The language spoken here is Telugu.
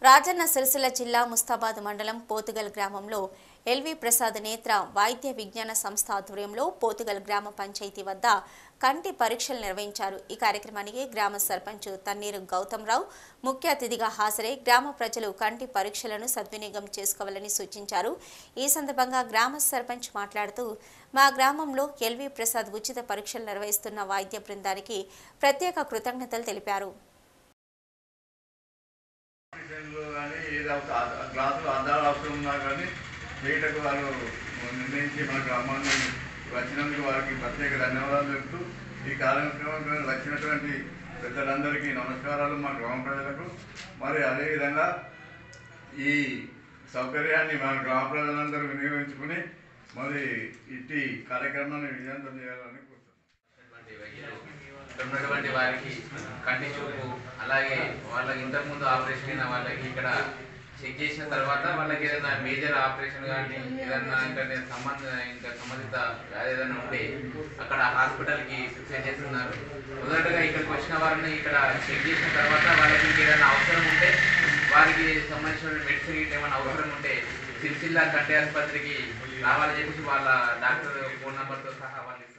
రాజన్న సిరిసిల్ల జిల్లా ముస్తాబాద్ మండలం పోతుగల్ గ్రామంలో ఎల్వి ప్రసాద్ నేత్ర వైద్య విజ్ఞాన సంస్థ ఆధ్వర్యంలో పోతుగల్ గ్రామ పంచాయతీ వద్ద కంటి పరీక్షలు నిర్వహించారు ఈ కార్యక్రమానికి గ్రామ సర్పంచ్ తన్నీరు గౌతమ్ రావు ముఖ్య అతిథిగా హాజరై గ్రామ ప్రజలు కంటి పరీక్షలను సద్వినియోగం చేసుకోవాలని సూచించారు ఈ సందర్భంగా గ్రామ సర్పంచ్ మాట్లాడుతూ మా గ్రామంలో ఎల్వి ప్రసాద్ ఉచిత పరీక్షలు నిర్వహిస్తున్న వైద్య బృందానికి ప్రత్యేక కృతజ్ఞతలు తెలిపారు ఆపరేషన్లు కానీ ఏదో ఒక ఆ- గ్లాసులు అద్దాలు అవసరం ఉన్నా కానీ చేయటకు వాళ్ళు నిర్ణయించి మన గ్రామాన్ని వచ్చినందుకు వారికి ప్రత్యేక ధన్యవాదాలు చెప్తూ ఈ కార్యక్రమం వచ్చినటువంటి పెద్దలందరికీ నమస్కారాలు మా గ్రామ ప్రజలకు మరి అదేవిధంగా ఈ సౌకర్యాన్ని మన గ్రామ ప్రజలందరూ వినియోగించుకుని మరి ఇట్టి కార్యక్రమాన్ని విజయవంతం చేయాలని కోరుతున్నాను ఉన్నటువంటి వైద్యులు ఇక్కడ ఉన్నటువంటి వారికి కంటి చూపు అలాగే వాళ్ళకి ఇంతకుముందు ఆపరేషన్ అయిన వాళ్ళకి ఇక్కడ చెక్ చేసిన తర్వాత వాళ్ళకి ఏదైనా మేజర్ ఆపరేషన్ కానీ ఏదైనా ఇంకా సంబంధ ఇంకా సంబంధిత వ్యాధి ఏదైనా ఉంటే అక్కడ హాస్పిటల్కి ప్రిఫర్ చేస్తున్నారు మొదటగా ఇక్కడికి వచ్చిన వారిని ఇక్కడ చెక్ చేసిన తర్వాత వాళ్ళకి ఇంకేదైనా అవసరం ఉంటే వారికి సంబంధించిన మెడిసిన్ గిట్ల ఏమైనా అవసరం ఉంటే సిరిసిల్ల కంటి ఆసుపత్రికి రావాలని చెప్పేసి వాళ్ళ డాక్టర్ ఫోన్ నెంబర్తో సహా వాళ్ళు